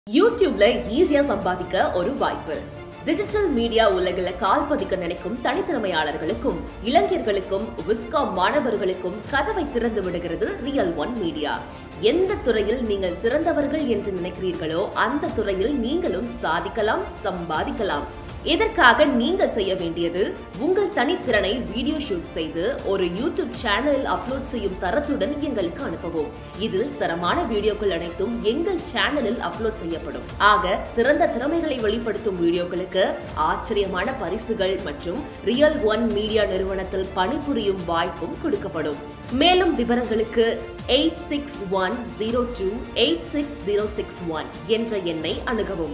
யூடியூப்ல ஈஸியா சம்பாதிக்க ஒரு வாய்ப்பு டிஜிட்டல் மீடியா உலகில் கால் பதிக்க நினைக்கும் தனித்திறமையாளர்களுக்கும் இளைஞர்களுக்கும் விஸ்காம் மாணவர்களுக்கும் கதவை திறந்து விடுகிறது ரியல் ஒன் மீடியா எந்த துறையில் நீங்கள் சிறந்தவர்கள் என்று நினைக்கிறீர்களோ அந்த துறையில் நீங்களும் சாதிக்கலாம் சம்பாதிக்கலாம் இதற்காக நீங்கள் செய்ய வேண்டியது உங்கள் தனித்திறனை வீடியோ ஷூட் செய்து ஒரு யூடியூப் சேனலில் அப்லோட் செய்யும் தரத்துடன் எங்களுக்கு அனுப்பவும் இதில் தரமான வீடியோக்கள் அனைத்தும் எங்கள் சேனலில் அப்லோட் செய்யப்படும் ஆக சிறந்த திறமைகளை வெளிப்படுத்தும் வீடியோக்களுக்கு ஆச்சரியமான பரிசுகள் மற்றும் ரியல் ஒன் மீடியா நிறுவனத்தில் பணிபுரியும் வாய்ப்பும் கொடுக்கப்படும் மேலும் விவரங்களுக்கு eight six one zero two eight six zero six one என்ற எண்ணை அணுகவும்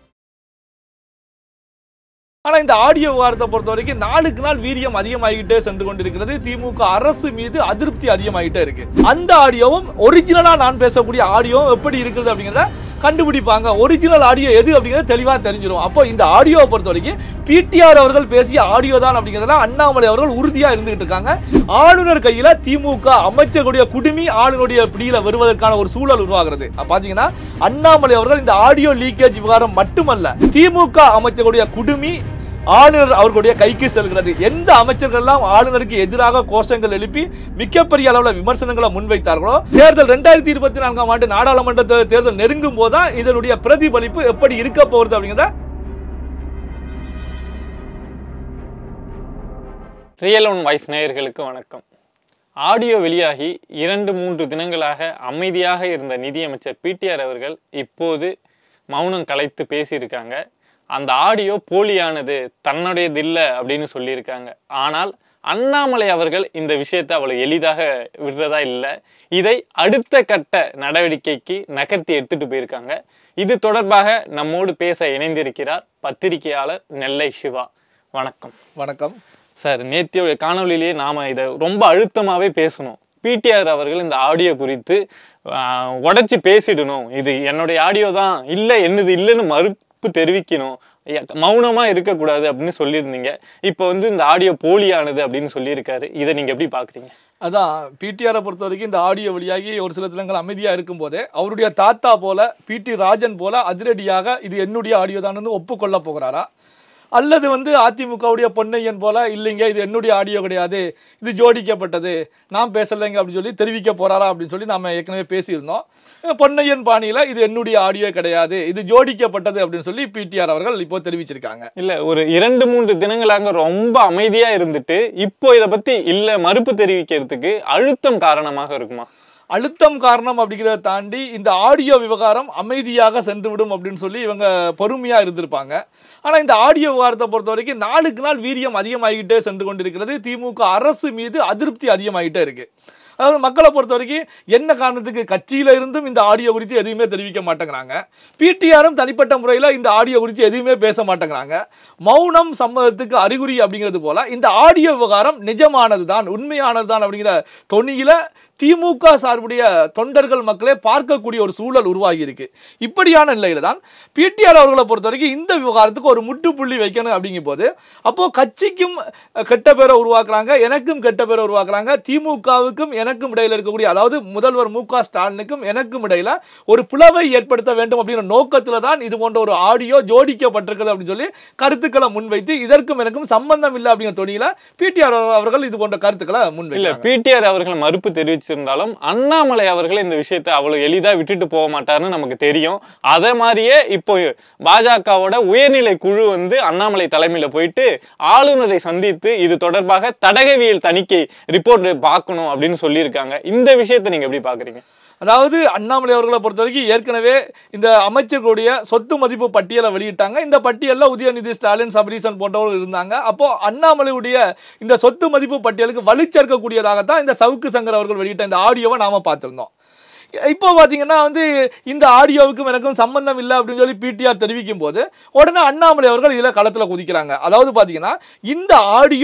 ஆனா இந்த ஆடியோ விவகாரத்தை பொறுத்த வரைக்கும் நாளுக்கு நாள் வீரியம் அதிகமாகிட்டே சென்று கொண்டிருக்கிறது திமுக அரசு மீது அதிருப்தி அதிகமாகிட்டே இருக்கு அந்த ஆடியோவும் ஒரிஜினலா நான் பேசக்கூடிய ஆடியோ எப்படி இருக்குது அப்படிங்கிறத கண்டுபிடிப்பாங்க ஒரிஜினல் ஆடியோ எது அப்படிங்கிறது தெளிவா தெரிஞ்சிடும் அப்போ இந்த ஆடியோவை பொறுத்த வரைக்கும் பிடிஆர் அவர்கள் பேசிய ஆடியோ தான் அப்படிங்கிறதுல அண்ணாமலை அவர்கள் உறுதியா இருந்துகிட்டு இருக்காங்க ஆளுநர் கையில திமுக அமைச்சர்களுடைய குடுமி ஆளுநருடைய பிடியில வருவதற்கான ஒரு சூழல் உருவாகிறது அப்ப பாத்தீங்கன்னா அண்ணாமலை அவர்கள் இந்த ஆடியோ லீக்கேஜ் விவகாரம் மட்டுமல்ல திமுக அமைச்சர்களுடைய குடுமி ஆளுநர் அவர்களுடைய கைக்கு செல்கிறது எந்த அமைச்சர்கள்லாம் ஆளுநருக்கு எதிராக கோஷங்கள் எழுப்பி மிகப்பெரிய அளவில் விமர்சனங்களை முன்வைத்தார்களோ தேர்தல் ரெண்டாயிரத்தி இருபத்தி நான்காம் ஆண்டு நாடாளுமன்ற தே- தேர்தல் நெருங்கும் போதுதான் இதனுடைய பிரதிபலிப்பு எப்படி இருக்க போகிறது அப்படிங்கிறத ரியல் ஒன் வாய்ஸ் நேயர்களுக்கு வணக்கம் ஆடியோ வெளியாகி இரண்டு மூன்று தினங்களாக அமைதியாக இருந்த நிதியமைச்சர் பிடிஆர் அவர்கள் இப்போது மௌனம் கலைத்து பேசியிருக்காங்க அந்த ஆடியோ போலியானது தன்னுடையது இல்லை அப்படின்னு சொல்லியிருக்காங்க ஆனால் அண்ணாமலை அவர்கள் இந்த விஷயத்தை அவ்வளவு எளிதாக விடுறதா இல்லை இதை அடுத்த கட்ட நடவடிக்கைக்கு நகர்த்தி எடுத்துட்டு போயிருக்காங்க இது தொடர்பாக நம்மோடு பேச இணைந்திருக்கிறார் பத்திரிகையாளர் நெல்லை சிவா வணக்கம் வணக்கம் சார் நேத்தியோட காணொளியிலேயே நாம இதை ரொம்ப அழுத்தமாவே பேசணும் பிடிஆர் அவர்கள் இந்த ஆடியோ குறித்து உடச்சி பேசிடணும் இது என்னுடைய ஆடியோ தான் இல்லை என்னது இல்லைன்னு மறுப்பு தெரிவிக்கணும் எ- மௌனமா இருக்கக்கூடாது அப்படின்னு சொல்லியிருந்தீங்க இப்போ வந்து இந்த ஆடியோ போலியானது அப்படின்னு சொல்லியிருக்காரு இதை நீங்க எப்படி பாக்குறீங்க அதான் பிடிஆரை பொறுத்த வரைக்கும் இந்த ஆடியோ வெளியாகி ஒரு சில தினங்கள் அமைதியாக இருக்கும்போதே அவருடைய தாத்தா போல பிடி ராஜன் போல அதிரடியாக இது என்னுடைய ஆடியோ தான் ஒப்புக்கொள்ள போகிறாரா அல்லது வந்து அதிமுகவுடைய பொன்னையன் போல இல்லைங்க இது என்னுடைய ஆடியோ கிடையாது இது ஜோடிக்கப்பட்டது நான் பேசலைங்க அப்படின்னு சொல்லி தெரிவிக்க போறாரா அப்படின்னு சொல்லி நாம ஏற்கனவே பேசியிருந்தோம் அஹ் பொன்னையன் பாணியில இது என்னுடைய ஆடியோ கிடையாது இது ஜோடிக்கப்பட்டது அப்படின்னு சொல்லி பிடிஆர் அவர்கள் இப்போ தெரிவிச்சிருக்காங்க இல்ல ஒரு இரண்டு மூன்று தினங்களாக ரொம்ப அமைதியா இருந்துட்டு இப்போ இதை பத்தி இல்ல மறுப்பு தெரிவிக்கிறதுக்கு அழுத்தம் காரணமாக இருக்குமா அழுத்தம் காரணம் அப்படிங்கிறத தாண்டி இந்த ஆடியோ விவகாரம் அமைதியாக சென்று விடும் அப்படின்னு சொல்லி இவங்க பொறுமையா இருந்திருப்பாங்க ஆனா இந்த ஆடியோ விவகாரத்தை பொறுத்த வரைக்கும் நாளுக்கு நாள் வீரியம் அதிகமாகிட்டே சென்று கொண்டிருக்கிறது திமுக அரசு மீது அதிருப்தி அதிகமாகிட்டே இருக்கு அதாவது மக்களை பொறுத்த வரைக்கும் என்ன காரணத்துக்கு கட்சியில இருந்தும் இந்த ஆடியோ குறித்து எதுவுமே தெரிவிக்க மாட்டேங்கிறாங்க பிடிஆரும் தனிப்பட்ட முறையில் இந்த ஆடியோ குறித்து எதுவுமே பேச மாட்டேங்கிறாங்க மௌனம் சம்மதத்துக்கு அறிகுறி அப்படிங்கிறது போல இந்த ஆடியோ விவகாரம் நிஜமானது தான் உண்மையானது தான் அப்படிங்கிற தொனியில திமுக சார்புடைய தொண்டர்கள் மக்களே பார்க்கக்கூடிய ஒரு சூழல் உருவாகி இருக்கு இப்படியான நிலையில தான் பிடிஆர் அவர்களை பொறுத்த வரைக்கும் இந்த விவகாரத்துக்கு ஒரு முற்றுப்புள்ளி வைக்கணும் அப்படிங்கும் போது அப்போ கட்சிக்கும் அஹ், கெட்ட பேரை உருவாக்குறாங்க எனக்கும் கெட்ட பேரை உருவாக்குறாங்க திமுகவுக்கும் எனக்கும் இடையில இருக்கக்கூடிய அதாவது முதல்வர் மு க ஸ்டாலினுக்கும் எனக்கும் இடையில ஒரு பிளவை ஏற்படுத்த வேண்டும் அப்படிங்கிற நோக்கத்துல தான் இது போன்ற ஒரு ஆடியோ ஜோடிக்கப்பட்டிருக்கிறது அப்படின்னு சொல்லி கருத்துக்களை முன்வைத்து இதற்கும் எனக்கும் சம்பந்தம் இல்லை அப்படிங்கிற தொனியில பிடிஆர் அவர்கள் இது போன்ற கருத்துக்களை இல்ல முன்வைக்கிறாங்க பிடிஆர் அவர்கள் மறுப்பு தெரிவிச்சிருந்தாலும் அண்ணாமலை அவர்கள் இந்த விஷயத்தை அவ்வளவு எளிதா விட்டுட்டு போக மாட்டாருன்னு நமக்கு தெரியும் அதே மாதிரியே இப்போ பாஜகவோட உயர்நிலை குழு வந்து அண்ணாமலை தலைமையில போயிட்டு ஆளுநரை சந்தித்து இது தொடர்பாக தடகவியல் தணிக்கை ரிப்போர்ட் பார்க்கணும் அப்படின்னு சொல்லியிருக்காங்க இந்த விஷயத்தை நீங்க எப்படி பாக்குறீங்க அதாவது அண்ணாமலை அவர்களை பொறுத்த வரைக்கும் ஏற்கனவே இந்த அமைச்சர்களுடைய சொத்து மதிப்பு பட்டியலை வெளியிட்டாங்க இந்த பட்டியலில் உதயநிதி ஸ்டாலின் சபரீசன் போன்றவர்கள் இருந்தாங்க அப்போ அண்ணாமலையுடைய இந்த சொத்து மதிப்பு பட்டியலுக்கு வலு சேர்க்கக்கூடியதாகத்தான் இந்த சவுக்கு சங்கர் அவர்கள் வெளியிட்ட இந்த ஆடியோவை நாம பார்த்திருந்தோம் இப்போ பார்த்தீங்கன்னா வந்து இந்த ஆடியோவுக்கும் எனக்கும் சம்பந்தம் இல்லை அப்படின்னு சொல்லி பிடிஆர் தெரிவிக்கும் போது உடனே அண்ணாமலை அவர்கள் இதில் களத்தில் குதிக்கிறாங்க அதாவது பார்த்தீங்கன்னா இந்த ஆடியோ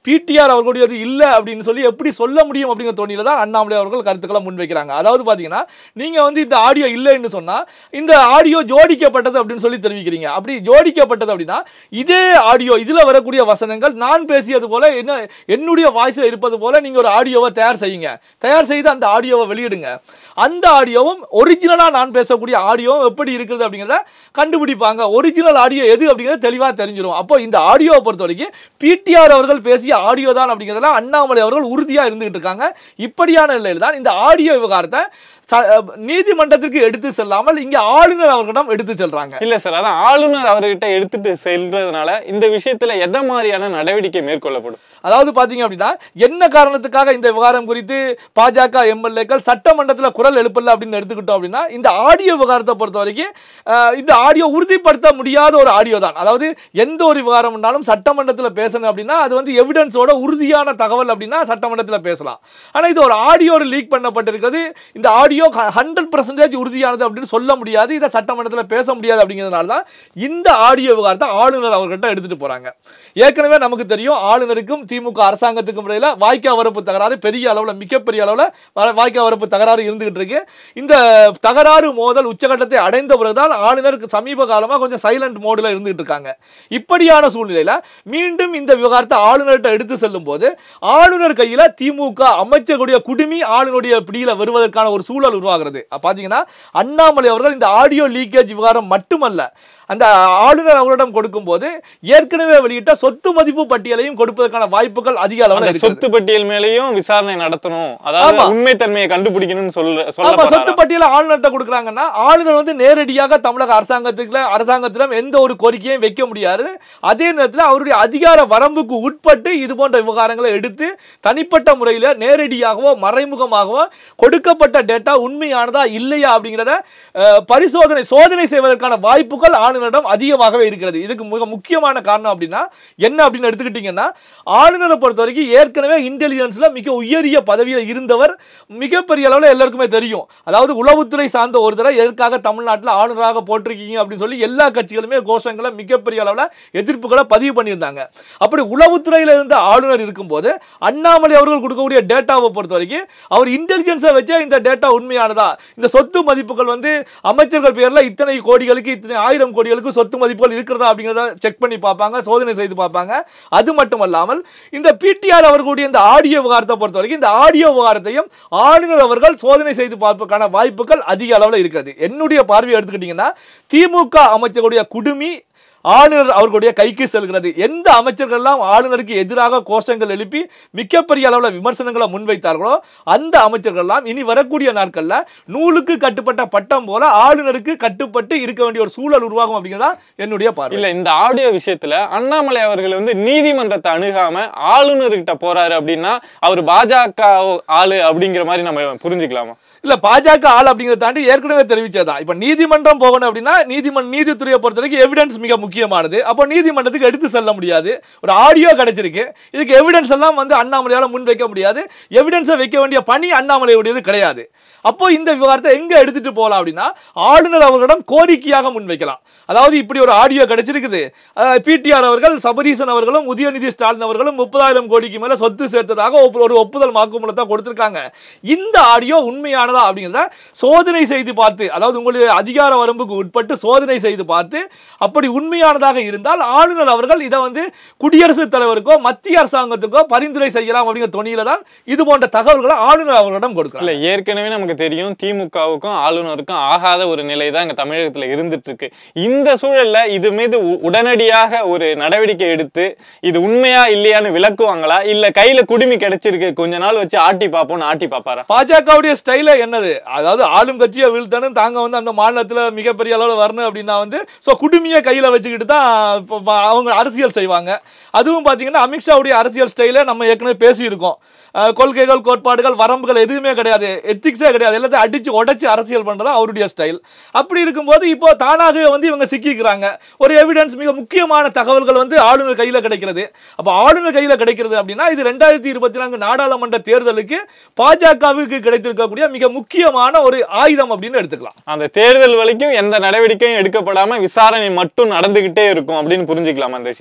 பிடிஆர் அவர்களுடையது இல்லை அப்படின்னு சொல்லி எப்படி சொல்ல முடியும் அப்படிங்கிற தோணியில தான் அண்ணாமலை அவர்கள் கருத்துக்களை முன்வைக்கிறாங்க அதாவது பார்த்தீங்கன்னா நீங்க வந்து இந்த ஆடியோ இல்லைன்னு சொன்னா இந்த ஆடியோ ஜோடிக்கப்பட்டது அப்படின்னு சொல்லி தெரிவிக்கிறீங்க அப்படி ஜோடிக்கப்பட்டது அப்படின்னா இதே ஆடியோ இதுல வரக்கூடிய வசனங்கள் நான் பேசியது போல என்ன என்னுடைய வாய்ஸ்ல இருப்பது போல நீங்க ஒரு ஆடியோவை தயார் செய்யுங்க தயார் செய்து அந்த ஆடியோவை வெளியிடுங்க அந்த ஆடியோவும் ஒரிஜினலா நான் பேசக்கூடிய ஆடியோவும் எப்படி இருக்குது அப்படிங்கிறத கண்டுபிடிப்பாங்க ஒரிஜினல் ஆடியோ எது அப்படிங்கிறது தெளிவா தெரிஞ்சிடும் அப்போ இந்த ஆடியோவை பொறுத்த வரைக்கும் பிடிஆர் அவர்கள் பேசிய ஆடியோ தான் அப்படிங்கிறதுல அண்ணாமலை அவர்கள் உறுதியா இருந்துகிட்டு இருக்காங்க இப்படியான நிலையில் தான் இந்த ஆடியோ விவகாரத்தை ச- அஹ் நீதிமன்றத்திற்கு எடுத்து செல்லாமல் இங்க ஆளுநர் அவர்களிடம் எடுத்து செல்றாங்க இல்ல சார் அதான் ஆளுநர் அவர்கிட்ட எடுத்துட்டு செல்றதுனால இந்த விஷயத்துல எந்த மாதிரியான நடவடிக்கை மேற்கொள்ளப்படும் அதாவது பாத்தீங்க அப்படின்னா என்ன காரணத்துக்காக இந்த விவகாரம் குறித்து பாஜக எம்எல்ஏக்கள் சட்டமன்றத்தில் குரல் எழுப்பல அப்படின்னு எடுத்துக்கிட்டோம் அப்படின்னா இந்த ஆடியோ விவகாரத்தை பொறுத்த வரைக்கும் அஹ், இந்த ஆடியோ உறுதிப்படுத்த முடியாத ஒரு ஆடியோ தான் அதாவது எந்த ஒரு விவகாரம் இருந்தாலும் சட்டமன்றத்தில் பேசணும் அப்படின்னா அது வந்து எவிடன்ஸோட உறுதியான தகவல் அப்படின்னா சட்டமன்றத்தில் பேசலாம் ஆனா இது ஒரு ஆடியோ லீக் பண்ணப்பட்டிருக்கிறது இந்த ஆடியோ ஹண்ட்ரட் பர்சன்டேஜ் உறுதியானது அப்படின்னு சொல்ல முடியாது இதை சட்டமன்றத்தில் பேச முடியாது அப்படிங்கிறதுனால தான் இந்த ஆடியோ விவகாரத்தை ஆளுநர் அவர்கிட்ட எடுத்துட்டு போறாங்க ஏற்கனவே நமக்கு தெரியும் ஆளுநருக்கும் திமுக அரசாங்கத்துக்கும் இடையில வாய்க்கா வரப்பு தகராறு பெரிய அளவில் மிகப்பெரிய அளவில் வாய்க்கா வரப்பு தகராறு இருந்துகிட்டு இருக்கு இந்த தகராறு மோதல் உச்சகட்டத்தை அடைந்த பிறகுதான் ஆளுநர் சமீப காலமா கொஞ்சம் சைலண்ட் மோடில் இருந்துகிட்டு இருக்காங்க இப்படியான சூழ்நிலையில மீண்டும் இந்த விவகாரத்தை ஆளுநர்கிட்ட எடுத்து செல்லும் போது ஆளுநர் கையில திமுக அமைச்சர்களுடைய குடுமி ஆளுநருடைய பிடியில வருவதற்கான ஒரு சூழல் உருவாகிறது அப்ப பாத்தீங்கன்னா அண்ணாமலை அவர்கள் இந்த ஆடியோ லீக்கேஜ் விவகாரம் மட்டுமல்ல அந்த ஆளுநர் அவரிடம் கொடுக்கும்போது ஏற்கனவே வெளியிட்ட சொத்து மதிப்பு பட்டியலையும் கொடுப்பதற்கான வாய்ப்புகள் அதிக அளவில் அந்த இருக்கு சொத்து பட்டியல் மேலேயும் விசாரணை நடத்தணும் அதாவது ஆமா. உண்மைத்தன்மையை கண்டுபிடிக்கணும்னு சொல்ல ஆமா சொல்ல சொத்து பட்டியலை ஆளுநர்கிட்ட கொடுக்குறாங்கன்னா ஆளுநர் வந்து நேரடியாக தமிழக அரசாங்கத்துக்குள்ள அரசாங்கத்திடம் எந்த ஒரு கோரிக்கையும் வைக்க முடியாது அதே நேரத்தில் அவருடைய அதிகார வரம்புக்கு உட்பட்டு இது போன்ற விவகாரங்களை எடுத்து தனிப்பட்ட முறையில் நேரடியாகவோ மறைமுகமாகவோ கொடுக்கப்பட்ட டேட்டா உண்மையானதா இல்லையா அப்படிங்கிறத அஹ், பரிசோதனை சோதனை செய்வதற்கான வாய்ப்புகள் ஆளுநரிடம் அதிகமாகவே இருக்கிறது இதுக்கு மிக முக்கியமான காரணம் அப்படின்னா என்ன அப்படின்னு எடுத்துக்கிட்டீங்கன்னா ஆளுநரை பொறுத்த வரைக்கும் ஏற்கனவே இன்டெலிஜென்ஸ்ல மிக உயரிய பதவியில் இருந்தவர் மிகப்பெரிய அளவில் எல்லாருக்குமே தெரியும் அதாவது உளவுத்துறை சார்ந்த ஒருத்தரை எதற்காக தமிழ்நாட்டில் ஆளுநராக போட்டிருக்கீங்க அப்படின்னு சொல்லி எல்லா கட்சிகளுமே கோஷங்களை மிகப்பெரிய அளவில் எதிர்ப்புகளை பதிவு பண்ணியிருந்தாங்க அப்படி உளவுத்துறையில் இருந்த ஆளுநர் இருக்கும்போது அண்ணாமலை அவர்கள் கொடுக்கக்கூடிய டேட்டாவை பொறுத்த வரைக்கும் அவர் இன்டெலிஜென்ஸை வச்சே இந்த டேட்டா உண்மையானதா இந்த சொத்து மதிப்புகள் வந்து அமைச்சர்கள் பேர்ல இத்தனை கோடிகளுக்கு இத்தனை ஆயிரம் கோடிகளுக்கு சொத்து மதிப்புகள் இருக்கிறதா அப்படிங்கிறத செக் பண்ணி பார்ப்பாங்க சோதனை செய்து பார்ப்பாங்க அது மட்டுமல்லாமல் இந்த பிடிஆர் அவர்களுடைய இந்த ஆடியோ விவகாரத்தை பொறுத்த வரைக்கும் இந்த ஆடியோ விவகாரத்தையும் ஆளுநர் அவர்கள் சோதனை செய்து பார்ப்பதற்கான வாய்ப்புகள் அதிக அளவில் இருக்கிறது என்னுடைய பார்வையை எடுத்துக்கிட்டீங்கன்னா திமுக அமைச்சர்களுடைய குடுமி ஆளுநர் அவர்களுடைய கைக்கு செல்கிறது எந்த அமைச்சர்கள் எல்லாம் ஆளுநருக்கு எதிராக கோஷங்கள் எழுப்பி மிகப்பெரிய அளவில் விமர்சனங்களை முன்வைத்தார்களோ அந்த அமைச்சர்கள் எல்லாம் இனி வரக்கூடிய நாட்கள்ல நூலுக்கு கட்டுப்பட்ட பட்டம் போல ஆளுநருக்கு கட்டுப்பட்டு இருக்க வேண்டிய ஒரு சூழல் உருவாகும் அப்படிங்கிறதா என்னுடைய பார்வை இல்ல இந்த ஆடியோ விஷயத்துல அண்ணாமலை அவர்கள் வந்து நீதிமன்றத்தை அணுகாம ஆளுநர்கிட்ட போறாரு அப்படின்னா அவர் பாஜக ஆளு அப்படிங்கிற மாதிரி நம்ம புரிஞ்சுக்கலாமா இல்ல பாஜக ஆள் அப்படிங்கிறத தாண்டி ஏற்கனவே தெரிவிச்சதா இப்ப நீதிமன்றம் போகணும் அப்படின்னா நீதிமன்ற நீதித்துறையை பொறுத்த வரைக்கும் எவிடன்ஸ் மிக முக்கியமானது அப்போ நீதிமன்றத்துக்கு எடுத்து செல்ல முடியாது ஒரு ஆடியோ கிடைச்சிருக்கு இதுக்கு எவிடன்ஸ் எல்லாம் வந்து அண்ணாமலையால முன் வைக்க முடியாது எவிடன்ஸை வைக்க வேண்டிய பணி அண்ணாமலையுடையது கிடையாது அப்போ இந்த விவகாரத்தை எங்க எடுத்துட்டு போகலாம் அப்படின்னா ஆளுநர் அவர்களிடம் கோரிக்கையாக முன்வைக்கலாம் அதாவது இப்படி ஒரு ஆடியோ கிடைச்சிருக்குது பிடிஆர் அவர்கள் சபரீசன் அவர்களும் உதயநிதி ஸ்டாலின் அவர்களும் முப்பதாயிரம் கோடிக்கு மேல சொத்து சேர்த்ததாக ஒப்பு- ஒரு ஒப்புதல் வாக்குமூலத்தை கொடுத்திருக்காங்க இந்த ஆடியோ உண்மையானதா அப்படிங்கிறத சோதனை செய்து பார்த்து அதாவது உங்களுடைய அதிகார வரம்புக்கு உட்பட்டு சோதனை செய்து பார்த்து அப்படி உண்மையானதாக இருந்தால் ஆளுநர் அவர்கள் இதை வந்து குடியரசுத் தலைவருக்கோ மத்திய அரசாங்கத்துக்கோ பரிந்துரை செய்யலாம் அப்படிங்கிற துணியில தான் இது போன்ற தகவல்களை ஆளுநர் அவர்களிடம் கொடுக்கிறார் இல்ல ஏற்கனவே நமக்கு தெரியும் திமுகவுக்கும் ஆளுநருக்கும் ஆகாத ஒரு நிலை தான் இங்க தமிழகத்துல இருந்துட்டு இருக்கு இந்த சூழல்ல இது மீது உ- உடனடியாக ஒரு நடவடிக்கை எடுத்து இது உண்மையா இல்லையான்னு விளக்குவாங்களா இல்ல கையில குடுமி கிடைச்சிருக்கு கொஞ்ச நாள் வச்சு ஆட்டி பார்ப்போம்னு ஆட்டி பார்ப்பாரா பாஜகவுடைய ஸ்டைல என்னது அதாவது ஆளும் கட்சியை வீழ்த்தணும் தாங்க வந்து அந்த மாநிலத்துல மிகப்பெரிய அளவில் வரணும் அப்படின்னா வந்து ஸோ குடுமியை கையில வச்சுக்கிட்டு தான் இப்போ ப- அவங்க அரசியல் செய்வாங்க அதுவும் பார்த்தீங்கன்னா அமித்ஷாவுடைய அரசியல் ஸ்டைல நம்ம ஏற்கனவே பேசியிருக்கோம் அஹ் கொள்கைகள் கோட்பாடுகள் வரம்புகள் எதுவுமே கிடையாது எத்திக்ஸே கிடையாது எல்லாத்தையும் அடிச்சு உடைச்சு அரசியல் பண்றது அவருடைய ஸ்டைல் அப்படி இருக்கும்போது இப்போ தானாகவே வந்து இவங்க சிக்கிக்கிறாங்க ஒரு எவிடன்ஸ் மிக முக்கியமான தகவல்கள் வந்து ஆளுநர் கையில கிடைக்கிறது அப்போ ஆளுநர் கையில கிடைக்கிறது அப்படின்னா இது ரெண்டாயிரத்தி இருபத்தி நான்கு நாடாளுமன்ற தேர்தலுக்கு பாஜகவுக்கு கிடைத்திருக்கக்கூடிய மிக முக்கியமான ஒரு ஆயுதம் அப்படின்னு எடுத்துக்கலாம் அந்த தேர்தல் வரைக்கும் எந்த நடவடிக்கையும் எடுக்கப்படாம விசாரணை மட்டும் நடந்துகிட்டே இருக்கும் அப்படின்னு புரிஞ்சுக்கலாம் அந்த விஷயத்துல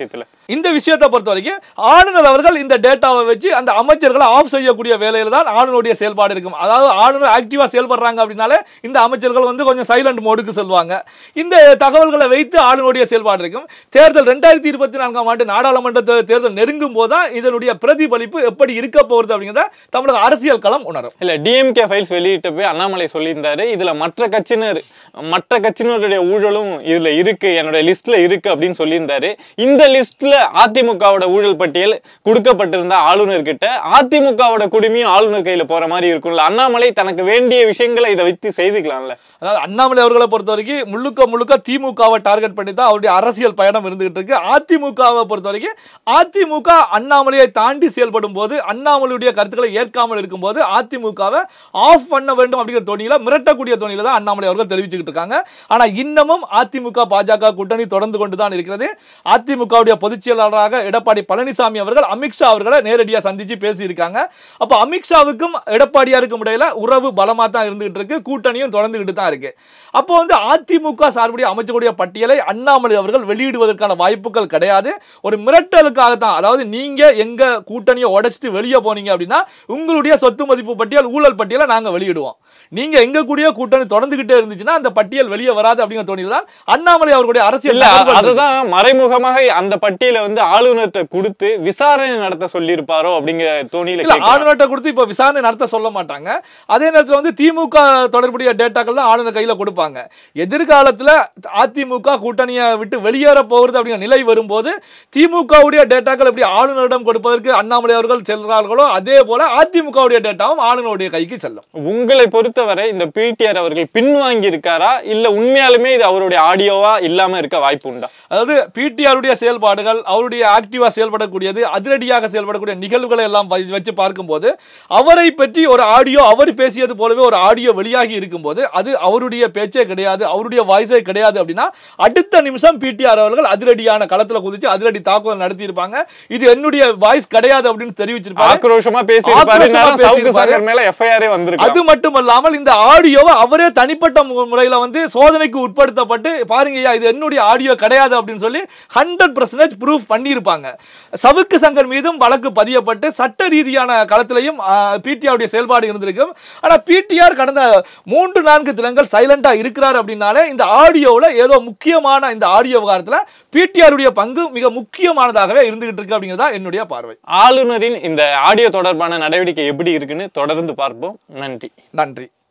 இந்த விஷயத்தை பொறுத்த வரைக்கும் ஆளுநர் அவர்கள் இந்த டேட்டாவை வச்சு அந்த அமைச்சர்களை ஆஃப் செய்யக்கூடிய வேலையில தான் ஆளுநருடைய செயல்பாடு இருக்கும் அதாவது ஆளுநர் ஆக்டிவா செயல்படுறாங்க அப்படின்னாலே இந்த அமைச்சர்கள் வந்து கொஞ்சம் சைலண்ட் மோடுக்கு செல்வாங்க இந்த தகவல்களை வைத்து ஆளுநருடைய செயல்பாடு இருக்கும் தேர்தல் ரெண்டாயிரத்தி இருபத்தி நான்காம் ஆண்டு நாடாளுமன்ற தே- தேர்தல் நெருங்கும் போதுதான் இதனுடைய பிரதிபலிப்பு எப்படி இருக்க போகிறது அப்படிங்கிறத தமிழக அரசியல் களம் உணரும் இல்ல டிஎம்கே ஃபைல்ஸ் வெளியிட்ட போய் அண்ணாமலை சொல்லியிருந்தாரு இதுல மற்ற கட்சியினர் மற்ற கட்சியினருடைய ஊழலும் இதுல இருக்கு என்னுடைய லிஸ்ட்ல இருக்கு அப்படின்னு சொல்லியிருந்தாரு இந்த லிஸ்ட்ல அதிமுகவோட ஊழல் பட்டியல் கொடுக்கப்பட்டிருந்த ஆளுநர் கிட்ட அதிமுகவோட குடுமையும் ஆளுநர் கையில போற மாதிரி இருக்கும்ல அண்ணாமலை தனக்கு வேண்டிய விஷயங்களை இதை வைத்து செய்துக்கலாம்ல அதாவது அண்ணாமலை அவர்களை பொறுத்த வரைக்கும் முழுக்க முழுக்க திமுகவை டார்கெட் பண்ணி தான் அவருடைய அரசியல் பயணம் இருந்துகிட்டு இருக்கு அதிமுகவை பொறுத்த வரைக்கும் அதிமுக அண்ணாமலையை தாண்டி செயல்படும் போது அண்ணாமலையுடைய கருத்துக்களை ஏற்காமல் இருக்கும்போது அதிமுகவை ஆஃப் பண்ண வேண்டும் அப்படிங்கிற தொனியில மிரட்டக்கூடிய தொனியில தான் அண்ணாமலை அவர்கள் தெரிவிச்சுக்கிட்டு இருக்காங்க ஆனா இன்னமும் அதிமுக பாஜக கூட்டணி தொடர்ந்து கொண்டு தான் இருக்கிறது அதிமுகவுடைய பொதுச் செயலாளராக எடப்பாடி பழனிசாமி அவர்கள் அமித்ஷா அவர்களை நேரடியா சந்திச்சு பேசியிருக்காங்க அப்போ அமித்ஷாவுக்கும் எடப்பாடியாருக்கும் இடையில உறவு பலமா தான் இருந்துகிட்டு இருக்கு கூட்டணியும் தொடர்ந்துகிட்டு தான் இருக்கு அப்போ வந்து அதிமுக சார்புடைய அமைச்சக்கூடிய பட்டியலை அண்ணாமலை அவர்கள் வெளியிடுவதற்கான வாய்ப்புகள் கிடையாது ஒரு மிரட்டலுக்காக தான் அதாவது நீங்க எங்க கூட்டணியை உடைச்சிட்டு வெளியே போனீங்க அப்படின்னா உங்களுடைய சொத்து மதிப்பு பட்டியல் ஊழல் பட்டியலை நாங்க வெளியிடுவோம் நீங்க எங்க கூடிய கூட்டணி தொடர்ந்துகிட்டே இருந்துச்சுன்னா அந்த பட்டியல் வெளியே வராது அப்படிங்கிற தோணியில் தான் அண்ணாமலை அவர்களுடைய அரசியல் இல்ல நகர்வுகள் இருக்கு. அதுதான் மறைமுகமாக அந்த பட்டியலை வந்து ஆளுநர்கிட்ட கொடுத்து விசாரணை நடத்த சொல்லியிருப்பாரோ அப்படிங்கிற தோணியில இல்ல கேட்கிறேன். ஆளுநர்கிட்ட கொடுத்து இப்ப விசாரணை நடத்த சொல்ல மாட்டாங்க அதே நேரத்துல வந்து திமுக தொடர்புடைய டேட்டாக்கள் தான் ஆளுநர் கையில கொடுப்பாங்க எதிர்காலத்துல அதிமுக கூட்டணியை விட்டு வெளியேற போகிறது அப்படிங்கிற நிலை வரும்போது திமுகவுடைய டேட்டாக்கள் எப்படி ஆளுநரிடம் கொடுப்பதற்கு அண்ணாமலை அவர்கள் செல்கிறார்களோ அதே போல அதிமுகவுடைய டேட்டாவும் ஆளுநருடைய கைக்கு செல்லும் உங்களை பொறுத்தவரை இந்த பிடிஆர் அவர்கள் பின்வாங்கி இருக்காரா இல்ல உண்மையாலுமே இது அவருடைய ஆடியோவா இல்லாம இருக்க வாய்ப்பு உண்டா அதாவது பிடிஆருடைய செயல்பாடுகள் அவருடைய ஆக்டிவா செயல்படக்கூடியது அதிரடியாக செயல்படக்கூடிய நிகழ்வுகளை எல்லாம் வை- வச்சு பார்க்கும்போது அவரை பற்றி ஒரு ஆடியோ அவர் பேசியது போலவே ஒரு ஆடியோ வெளியாகி இருக்கும்போது அது அவருடைய பேச்சே கிடையாது அவருடைய வாய்ஸே கிடையாது அப்படின்னா அடுத்த நிமிஷம் பிடிஆர் அவர்கள் அதிரடியான களத்துல குதிச்சு அதிரடி தாக்குதல் நடத்தி இருப்பாங்க இது என்னுடைய வாய்ஸ் கிடையாது அப்படின்னு தெரிவிச்சிருப்பாங்க ஆக்ரோஷமா பேசியிருப்பாரு ஆக்ரோஷமா நேரம் சவுக்கு பேசியிருப்பாரு. சங்கர் மேல எஃப்ஐஆரே வந்திருக்கு அது மட்டுமல்லாமல் இந்த ஆடியோவை அவரே தனிப்பட்ட மு- முறையில வந்து சோதனைக்கு உட்படுத்தப்பட்டு பாருங்கய்யா இது என்னுடைய ஆடியோ கிடையாது அப்படின்னு சொல்லி ஹண்ட்ரட் பர்சன்டேஜ் ப்ரூஃப் பண்ணியிருப்பாங்க சவுக்கு சங்கர் மீதும் வழக்கு பதியப்பட்டு சட்ட ரீதியான களத்திலையும் பிடிஆருடைய செயல்பாடு இருந்திருக்கும் ஆனா பிடிஆர் கடந்த மூன்று நான்கு தினங்கள் சைலண்டா இருக்கிறார் அப்படின்னாலே இந்த ஆடியோவில் ஏதோ முக்கியமான இந்த ஆடியோ விவகாரத்துல பிடிஆருடைய பங்கு மிக முக்கியமானதாகவே இருந்துகிட்டு இருக்கு அப்படிங்கிறதா என்னுடைய பார்வை ஆளுநரின் இந்த ஆடியோ தொடர்பான நடவடிக்கை எப்படி இருக்குன்னு தொடர்ந்து பார்ப்போம் நன்றி நன்றி